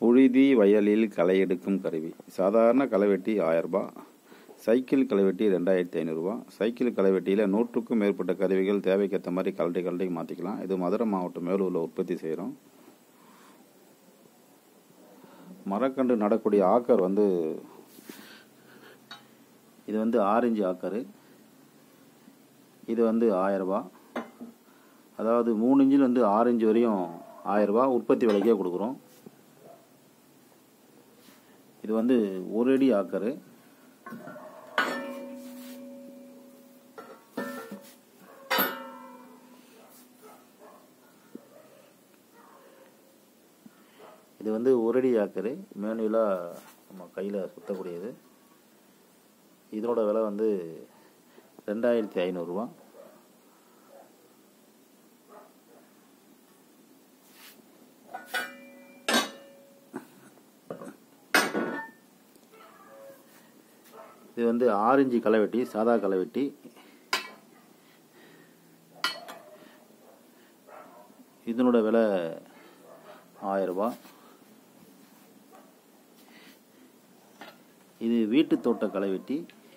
புழுதி வயலில் களை எடுக்கும் கருவி சாதாரண களைவெட்டி ஆயிரரூபா சைக்கிள் களைவெட்டி ரெண்டாயிரத்தி ஐநூறுரூவா சைக்கிள் களைவெட்டியில் நூற்றுக்கும் மேற்பட்ட கருவிகள் தேவைக்கேற்ற மாதிரி கலட்டி கலட்டி மாற்றிக்கலாம் இது மதுரை மாவட்டம் மேலூரில் உற்பத்தி செய்கிறோம் மரக்கன்று நடக்கூடிய ஆக்கர் வந்து இது வந்து ஆரஞ்சு ஆக்கரு இது வந்து ஆயரரூபா அதாவது மூணு இன்ச்சில் வந்து ஆரஞ்சு வரையும் ஆயரரூபா உற்பத்தி விலைக்கே கொடுக்குறோம் இது வந்து ஒரு அடி ஆக்கரு இது வந்து ஒரு அடி ஆக்கரு மேனுவலாக நம்ம கையில் சுத்தக்கூடியது இதனோட விலை வந்து ரெண்டாயிரத்தி ஐநூறுரூவா இது வந்து ஆரஞ்சு களைவெட்டி சாதா களைவெட்டி இதனோட விலை ஆயரூபா இது வீட்டு தோட்ட களைவெட்டி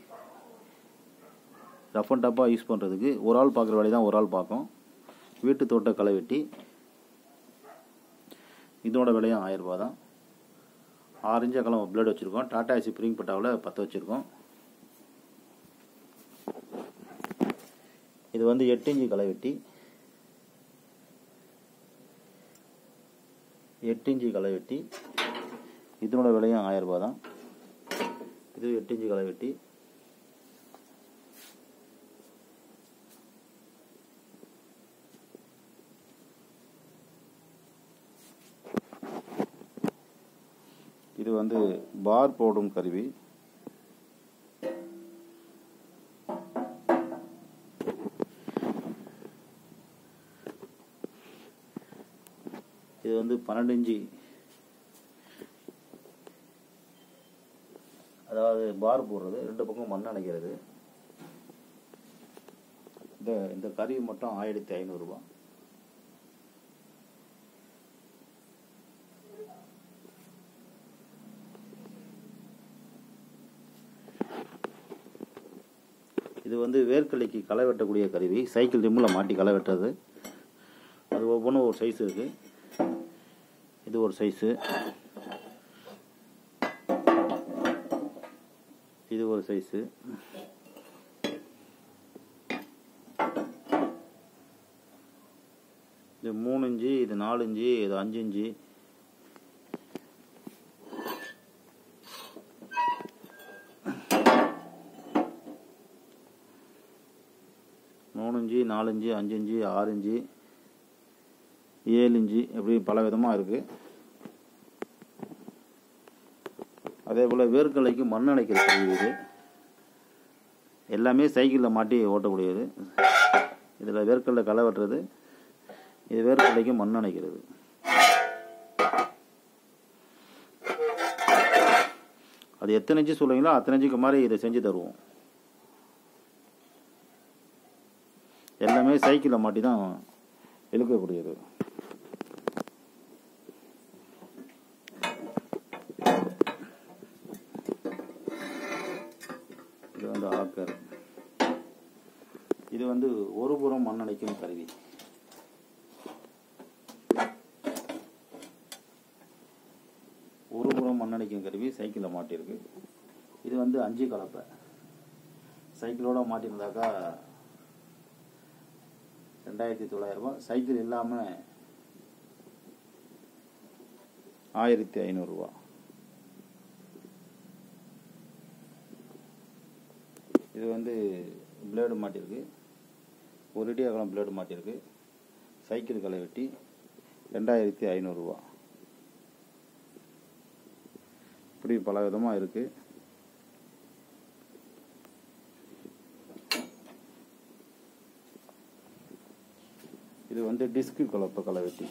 ரஃப் அண்ட் டப்பாக யூஸ் பண்ணுறதுக்கு ஒரு ஆள் பார்க்குற வேலையை தான் ஒரு ஆள் பார்க்கும் வீட்டு தோட்ட களைவெட்டி இதனோட விலையும் ஆயரூபா தான் ஆரஞ்சு அகலம் பிளேட் வச்சுருக்கோம் டாடா ஏசி பிரிங் பட்டாவில் பற்ற வச்சுருக்கோம் இது வந்து எட்டு இன்ச்சு களைவெட்டி எட்டு இன்ச்சு களைவெட்டி இதனோட விலையும் ஆயரூபா தான் இது எட்டு இன்ச்சு களைவெட்டி இது வந்து பார் போடும் கருவி இது வந்து பன்னெண்டு இன்ச்சு அதாவது பார் போடுறது ரெண்டு பக்கம் மண் அணைக்கிறது இந்த இந்த கருவி மட்டும் ஆயிரத்தி ஐநூறுரூவா இது வந்து வேர்க்கலைக்கு களை வெட்டக்கூடிய கருவி சைக்கிள் ரிம்மில் மாட்டி களை வெட்டுறது அது ஒவ்வொன்றும் ஒரு சைஸ் இருக்குது இது ஒரு சைஸு இது ஒரு சைஸு இது மூணு இன்ச்சு இது நாலு இன்ச்சு இது அஞ்சு இன்ச்சு மூணு இன்ச்சு நாலு இன்ச்சு அஞ்சு இன்ச்சு ஆறு இன்ச்சு ஏழு இன்ச்சு இப்படி பல விதமாக இருக்குது அதே போல் வேர்க்கலைக்கு மண் அணைக்கிற கருவி இது எல்லாமே சைக்கிளில் மாட்டி ஓட்டக்கூடியது இதில் வேர்க்கல்ல களை வெட்டுறது இது வேர்க்கலைக்கு மண் அணைக்கிறது அது எத்தனை இன்ச்சு சொல்லுவீங்களோ அத்தனை இன்ச்சுக்கு மாதிரி இதை செஞ்சு தருவோம் எல்லாமே சைக்கிளில் மாட்டி தான் இழுக்கக்கூடியது இது வந்து ஆக்கர் இது வந்து ஒரு புறம் மண்ணடைக்கும் கருவி ஒரு புறம் மண்ணடைக்கும் கருவி சைக்கிளில் மாட்டியிருக்கு இது வந்து அஞ்சு கலப்பை சைக்கிளோட மாட்டியிருந்தாக்கா ரெண்டாயிரத்தி தொள்ளாயிரரூபா சைக்கிள் இல்லாமல் ஆயிரத்தி ஐநூறுரூவா இது வந்து பிளேடு மாட்டியிருக்கு ஒரு அடி அகலம் பிளேடு மாட்டியிருக்கு சைக்கிள் களை வெட்டி ரெண்டாயிரத்தி ஐநூறுரூவா இப்படி பல விதமாக இருக்குது இது வந்து டிஸ்க்கு கலப்பை களை வெட்டி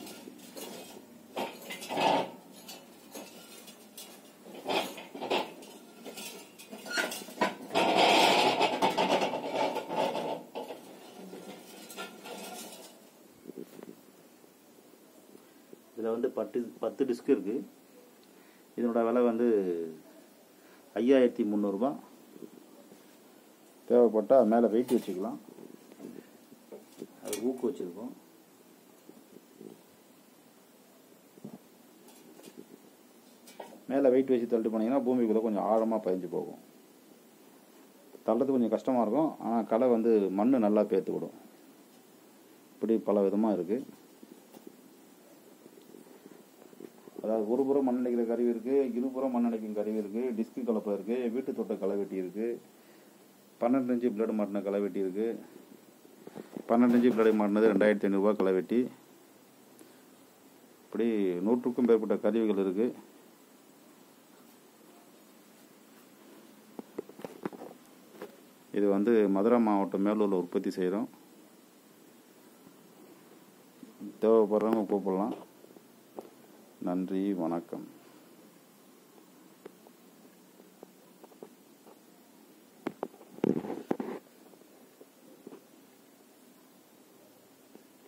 இதில் வந்து பத்து பத்து டிஸ்க் இருக்குது இதனோட விலை வந்து ஐயாயிரத்தி முந்நூறுரூபா தேவைப்பட்டால் மேலே வெயிட் வச்சுக்கலாம் அது ஊக்கு வச்சுருக்கோம் மேலே வெயிட் வச்சு தள்ளிட்டு போனீங்கன்னா பூமிக்குள்ளே கொஞ்சம் ஆழமாக பதிஞ்சு போகும் தள்ளுறது கொஞ்சம் கஷ்டமாக இருக்கும் ஆனால் களை வந்து மண் நல்லா பேத்து விடும் இப்படி பல விதமாக இருக்குது அதாவது ஒரு புறம் மண் அடைக்கிற கருவி இருக்குது இருபுறம் மண் அடைக்கும் கருவி இருக்குது டிஸ்கு கலப்பை இருக்குது வீட்டு தோட்ட களைவெட்டி இருக்குது பன்னெண்டு இன்ச்சு பிளேடு மாட்டின களைவெட்டி இருக்குது பன்னெண்டு இன்ச்சு பிளேடு மாட்டினது ரெண்டாயிரத்தி ஐநூறுரூவா களைவெட்டி இப்படி நூற்றுக்கும் மேற்பட்ட கருவிகள் இருக்குது இது வந்து மதுரை மாவட்டம் மேலூரில் உற்பத்தி செய்கிறோம் தேவைப்படுறவங்க கூப்பிடலாம் நன்றி வணக்கம்